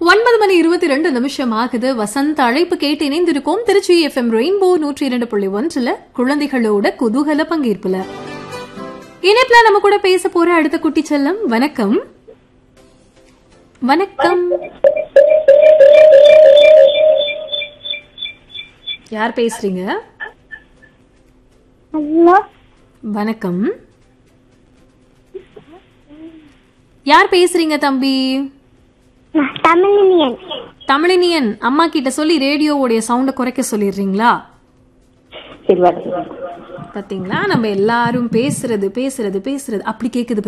ஒன்பது மணி இருபத்தி ரெண்டு நிமிஷம் ஆகுது வசந்த அழைப்பு கேட்டு இணைந்திருக்கோம் திருச்சி எஃப்எம் ரெயின்போ நூற்றி இரண்டு புள்ளி ஒன்றுல குழந்தைகளோட குதூகல பங்கேற்புல இணைப்புல நம்ம கூட பேச போற அடுத்த குட்டி செல்லம் வணக்கம் வணக்கம் யார் பேசுறீங்க ஹலோ வணக்கம் யார் பேசுறீங்க தம்பி நான் தமிழினியன் தமிழினியன் அம்மா கிட்ட சொல்லி ரேடியோவுடைய சவுண்ட குறைக்க சொல்லிடுறீங்களா சரி வருது பாத்தீங்களா நம்ம எல்லாரும் பேசுறது பேசுறது பேசுறது அப்படி கேக்குது